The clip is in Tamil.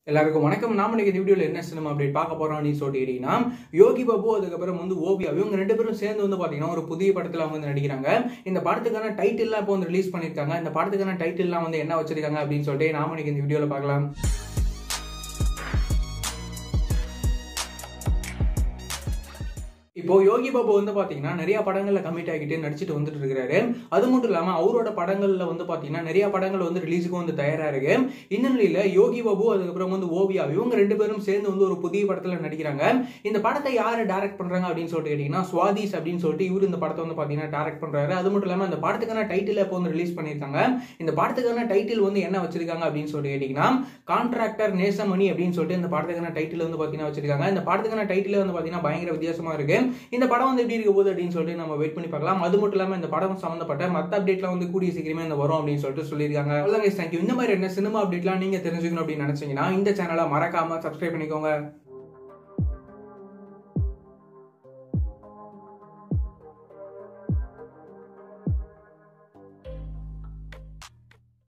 எல்லாருக்கும் வணக்கம் நாம இன்னைக்கு இந்த வீடியோல என்ன சினிமா அப்டேட் பார்க்க போறோம் அப்படின்னு சொல்லிட்டு கேட்டீங்கன்னா யோகி பாபு அதுக்கப்புறம் வந்து ஓவியா இவங்க ரெண்டு பேரும் சேர்ந்து வந்து பாத்தீங்கன்னா ஒரு புதிய படத்துல அவங்க வந்து நடிக்கிறாங்க இந்த படத்துக்கான டைட்டில்லாம் இப்போ வந்து ரிலீஸ் பண்ணிருக்காங்க இந்த படத்துக்கான டைட்டில்லாம் வந்து என்ன வச்சிருக்காங்க அப்படின்னு சொல்லிட்டு நாம இன்னைக்கு இந்த வீடியோல பார்க்கலாம் இப்போ யோகி பாபு வந்து பாத்தீங்கன்னா நிறைய படங்கள்ல கமிட் ஆகிட்டு நடிச்சிட்டு வந்துட்டு இருக்காரு அது மட்டும் இல்லாம அவரோட படங்கள்ல வந்து பாத்தீங்கன்னா நிறைய படங்கள் வந்து ரிலீஸுக்கு வந்து தயாரா இருக்கு இந்த நிலையில யோகி பாபு அதுக்கப்புறம் வந்து ஓவியா இவங்க ரெண்டு பேரும் சேர்ந்து வந்து ஒரு புதிய படத்துல நடிக்கிறாங்க இந்த படத்தை யாரு டைரக்ட் பண்றாங்க அப்படின்னு சொல்லிட்டு கேட்டீங்கன்னா சுவாதிஸ் அப்படின்னு சொல்லிட்டு இவரு இந்த படத்தை வந்து பாத்தீங்கன்னா டைரக்ட் பண்றாரு அது மட்டும் இல்லாம இந்த படத்துக்கான டைட்டில் இப்போ வந்து ரிலீஸ் பண்ணிருக்காங்க இந்த படத்துக்கான டைட்டில் வந்து என்ன வச்சிருக்காங்க அப்படின்னு சொல்லிட்டு கேட்டீங்கன்னா கான்ட்ராக்டர் நேசமணி அப்படின்னு சொல்லிட்டு இந்த படத்துக்கான டைட்டில் வந்து பாத்தீங்கன்னா வச்சிருக்காங்க இந்த படத்துக்கான டைட்டில் வந்து பாத்தீங்கன்னா பயங்கர வித்தியாசமா இருக்கு இந்த படம் வந்து எப்படி இருக்க போகுது அப்படின்னு சொல்லிட்டு நம்ம வெயிட் பண்ணி பார்க்கலாம் அது மட்டும் இல்லாம இந்த படம் சம்பந்தப்பட்ட மத்த அப்டேட்லாம் வந்து கூடிய சீக்கிரமே இந்த வரும் அப்படின்னு சொல்லிட்டு சொல்லியிருக்காங்க அவ்வளவுதான் தேங்க்யூ இந்த மாதிரி என்ன சினிமா அப்டேட்லாம் நீங்க தெரிஞ்சுக்கணும் அப்படின்னு நினைச்சீங்கன்னா இந்த சேனலை மறக்காம சப்ஸ்கிரைப் பண்ணிக்கோங்க